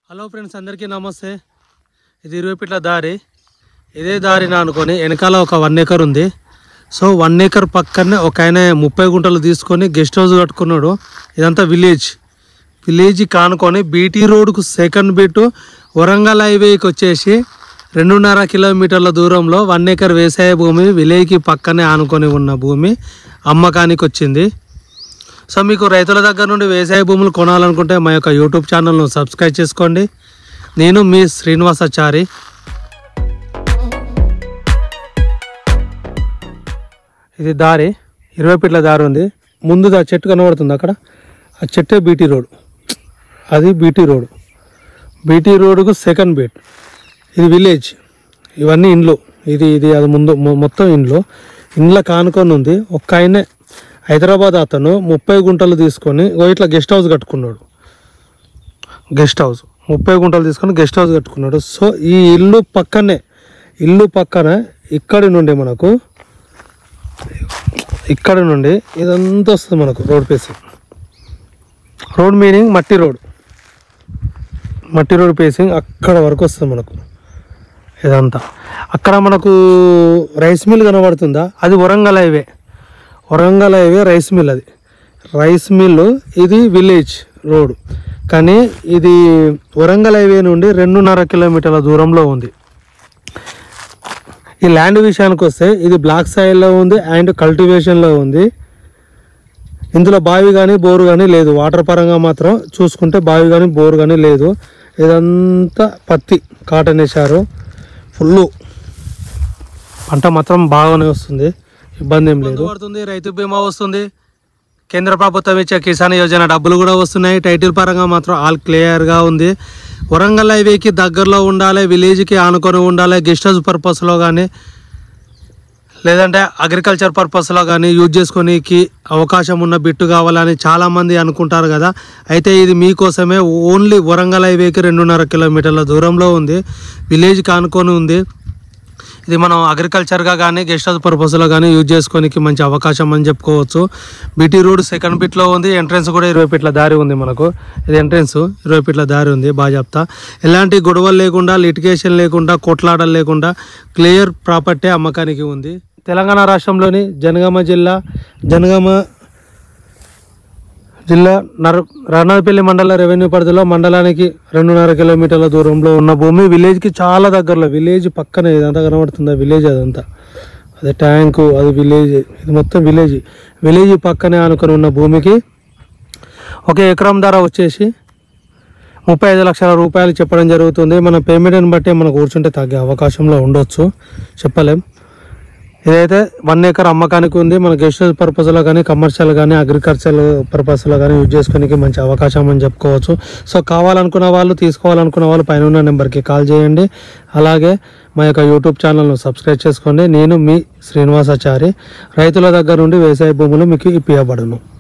hello friends అందరికీ నమస్తే ఇది ఇరవై ఫీట్ల దారి ఇదే దారిని అనుకొని వెనకాల ఒక వన్ ఏకర్ ఉంది సో వన్ ఏకర్ పక్కనే ఒక ఆయన ముప్పై గుంటలు తీసుకొని గెస్ట్ హౌస్ కట్టుకున్నాడు ఇదంతా విలేజ్ విలేజ్ కానుకొని బీటీ రోడ్కు సెకండ్ బిట్ వరంగల్ హైవేకి వచ్చేసి రెండున్నర కిలోమీటర్ల దూరంలో వన్ ఏకర్ వ్యవసాయ భూమి విలేజ్కి పక్కనే ఆనుకొని ఉన్న భూమి అమ్మకానికి వచ్చింది సో మీకు రైతుల దగ్గర నుండి వ్యవసాయ భూములు కొనాలనుకుంటే మా యొక్క యూట్యూబ్ ఛానల్ను సబ్స్క్రైబ్ చేసుకోండి నేను మీ శ్రీనివాసాచారి ఇది దారి ఇరవై ఫీట్ల దారి ఉంది ముందు ఆ చెట్టు కనబడుతుంది అక్కడ ఆ చెట్టే బీటీ రోడ్ అది బీటీ రోడ్ బీటీ రోడ్కు సెకండ్ బీట్ ఇది విలేజ్ ఇవన్నీ ఇండ్లు ఇది ఇది అది ముందు మొ- మొత్తం ఇండ్లు ఇండ్ల కానుకొని ఉంది ఒక్క ఆయనే హైదరాబాద్ అతను ముప్పై గుంటలు తీసుకొని ఓ ఇట్లా గెస్ట్ హౌస్ కట్టుకున్నాడు గెస్ట్ హౌస్ ముప్పై గుంటలు తీసుకొని గెస్ట్ హౌస్ కట్టుకున్నాడు సో ఈ ఇల్లు పక్కనే ఇల్లు పక్కన ఇక్కడి నుండి మనకు ఇక్కడి నుండి ఇదంతా వస్తుంది మనకు రోడ్ పేసింగ్ రోడ్ మీనింగ్ మట్టి రోడ్ మట్టి రోడ్ పేసింగ్ అక్కడ వరకు వస్తుంది మనకు ఇదంతా అక్కడ మనకు రైస్ మిల్ కనబడుతుందా అది Warangal highway Warangal highway rice mill అది రైస్ మిల్ ఇది విలేజ్ రోడ్ కానీ ఇది వరంగల్ హైవే నుండి రెండున్నర కిలోమీటర్ల దూరంలో ఉంది ఈ ల్యాండ్ విషయానికి వస్తే ఇది బ్లాక్ సాయిల్లో ఉంది అండ్ కల్టివేషన్లో ఉంది ఇందులో బావి కానీ బోరు కానీ లేదు వాటర్ పరంగా మాత్రం చూసుకుంటే బావి కానీ బోరు కానీ లేదు ఇదంతా పత్తి కాటన్ వేశారు ఫుల్ పంట మాత్రం బాగానే వస్తుంది ఇబ్బంది ఏం లేదు పడుతుంది రైతు బీమా వస్తుంది కేంద్ర ప్రభుత్వం ఇచ్చే కిసాన్ యోజన డబ్బులు కూడా వస్తున్నాయి టైటిల్ పరంగా మాత్రం ఆల్ క్లియర్గా ఉంది వరంగల్ హైవేకి దగ్గరలో ఉండాలి విలేజ్కి ఆనుకొని ఉండాలి గెస్ట్ హౌస్ పర్పస్లో కానీ లేదంటే అగ్రికల్చర్ పర్పస్లో కానీ యూజ్ చేసుకోనికి అవకాశం ఉన్న బిట్టు కావాలని చాలామంది అనుకుంటారు కదా అయితే ఇది మీకోసమే ఓన్లీ వరంగల్ హైవేకి రెండున్నర కిలోమీటర్ల దూరంలో ఉంది విలేజ్కి ఆనుకొని ఉంది ఇది మనం అగ్రికల్చర్గా కానీ గెస్ట్ హౌస్ పర్పస్లో కానీ యూజ్ చేసుకోనికి మంచి అవకాశం అని చెప్పుకోవచ్చు బీటీ రోడ్ సెకండ్ బిట్లో ఉంది ఎంట్రన్స్ కూడా ఇరవై ఫీట్ల దారి ఉంది మనకు ఇది ఎంట్రన్స్ ఇరవై ఫీట్ల దారి ఉంది బాగా చెప్తా ఎలాంటి గొడవలు లేకుండా లిటిగేషన్ లేకుండా కొట్లాటలు లేకుండా క్లియర్ ప్రాపర్టీ అమ్మకానికి ఉంది తెలంగాణ రాష్ట్రంలోని జనగామ జిల్లా జనగామ జిల్లా నర రణపల్లి మండల రెవెన్యూ పరిధిలో మండలానికి రెండున్నర కిలోమీటర్ల దూరంలో ఉన్న భూమి విలేజ్కి చాలా దగ్గరలో విలేజ్ పక్కనే ఇదంతా కనబడుతుంది విలేజ్ అదంతా అదే ట్యాంకు అది విలేజ్ ఇది మొత్తం విలేజ్ విలేజ్ పక్కనే ఆనుకొని ఉన్న భూమికి ఒక ఎకరం ధర వచ్చేసి ముప్పై ఐదు లక్షల రూపాయలు చెప్పడం జరుగుతుంది మన పేమెంట్ని బట్టి మనకు కూర్చుంటే తగ్గే అవకాశంలో ఉండొచ్చు చెప్పలేం ఇదైతే వన్ ఏకర్ అమ్మకానికి ఉంది మన గెస్ట్ హౌస్ పర్పస్లో కానీ కమర్షియల్ కానీ అగ్రికల్చర్ పర్పస్లో కానీ యూజ్ చేసుకోనికి మంచి అవకాశం అని చెప్పుకోవచ్చు సో కావాలనుకున్న వాళ్ళు తీసుకోవాలనుకున్న వాళ్ళు పైన ఉన్న నెంబర్కి కాల్ చేయండి అలాగే మా యొక్క యూట్యూబ్ ఛానల్ను సబ్స్క్రైబ్ చేసుకోండి నేను మీ శ్రీనివాసాచారి రైతుల దగ్గర నుండి వ్యవసాయ భూములు మీకు ఇప్పించబడును